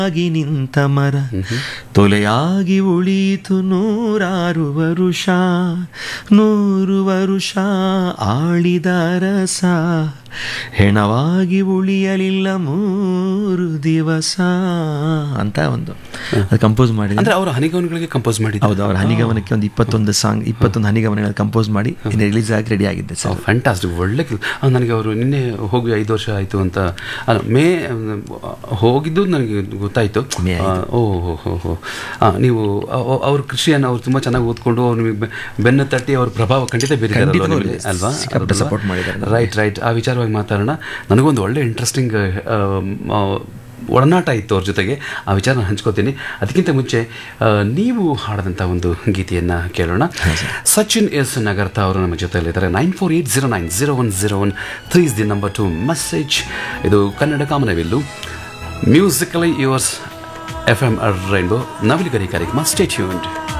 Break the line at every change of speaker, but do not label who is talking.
ಆಗಿ ನಿಂತ ಮರ ತೊಲೆಯಾಗಿ ಉಳೀತು ನೂರಾರು ವರುಷ ನೂರು ವರುಷ ಆಳಿದ ರಸ ಹೆಣವಾಗಿ ಉಳಿಯಲಿಲ್ಲ ಮೂರು ದಿವಸ ಅಂತ ಒಂದು ಅದು ಕಂಪೋಸ್ ಮಾಡಿ
ಅಂದ್ರೆ ಅವರು ಹನಿಗವನಗಳಿಗೆ ಕಂಪೋಸ್ ಮಾಡಿದ್ರು
ಹೌದು ಅವ್ರ ಹನಿಗಮನಕ್ಕೆ ಒಂದು ಇಪ್ಪತ್ತೊಂದು ಸಾಂಗ್ ಇಪ್ಪತ್ತೊಂದು ಹನಿಗಮನಗಳ ಕಂಪೋಸ್ ಮಾಡಿ ರಿಲೀಸ್ ಆಗಿ ರೆಡಿ ಆಗಿದ್ದೆ ಸರ್
ಫ್ಯಾಂಟಾಸ್ಟಿಕ್ ಒಳ್ಳೆ ಕೆಲ್- ಆ, ನನಗೆ ಅವರು ನಿನ್ನೆ ಹೋಗಿ ಐದು ವರ್ಷ ಆಯಿತು ಅಂತ ಅಲ್ಲ ಮೇ ಆ, ಹೋಗಿದ್ದು ನನಗೆ ಗೊತ್ತಾಯಿತು
ಮೇ
ಆ, ಓ ಹೋ ಹೋ ಹೋ ಆ, ನೀವು ಅವ್ರ ಕೃಷಿಯನ್ನು ಅವ್ರು ತುಂಬ ಚೆನ್ನಾಗಿ ಓದ್ಕೊಂಡು ಅವ್ರು ನಿಮಗೆ ಬೆ- ಬೆನ್ನು ತಟ್ಟಿ ಅವ್ರ ಪ್ರಭಾವ ಖಂಡಿತ ಬೀರಿದಾರಲ್ವಾ
ಖಂಡಿತವಾಗ್ಲೂ
ನಿಮಗೆ? ಅಲ್ವಾ
ಸಿಕ್ಕಾಪಟ್ಟೆ support ಮಾಡಿದ್ದಾರೆ ನಮ್ಗೆ.
ರೈಟ್ ರೈಟ್ ಆ ವಿಚಾರವಾಗಿ ಮಾತಾಡೋಣ ನನಗೊಂದು ಒಳ್ಳೆ ಇಂಟ್ರೆಸ್ಟಿಂಗ್ ಒಡನಾಟ ಇತ್ತು ಅವ್ರ ಜೊತೆಗೆ ಆ ವಿಚಾರನ ಹಂಚ್ಕೋತೀನಿ ಅದಕ್ಕಿಂತ ಮುಂಚೆ ಆ, ನೀವು ಹಾಡಿದಂಥ ಒಂದು ಗೀತೆಯನ್ನು ಕೇಳೋಣ ಸಚಿನ್ ಎಸ್ ನಗರ್ತ ಅವರು ನಮ್ಮ ಜೊತೆಯಲ್ಲಿದ್ದಾರೆ nine four eight zero nine zero one zero one three is the number to message ಇದು ಕನ್ನಡ ಕಾಮನವಿಲ್ಲು musically yours F M rainbow ನವಿಲುಗರಿ ಕಾರ್ಯಕ್ರಮ ಸ್ಟೇಟ್ಯೂನ್ಡ್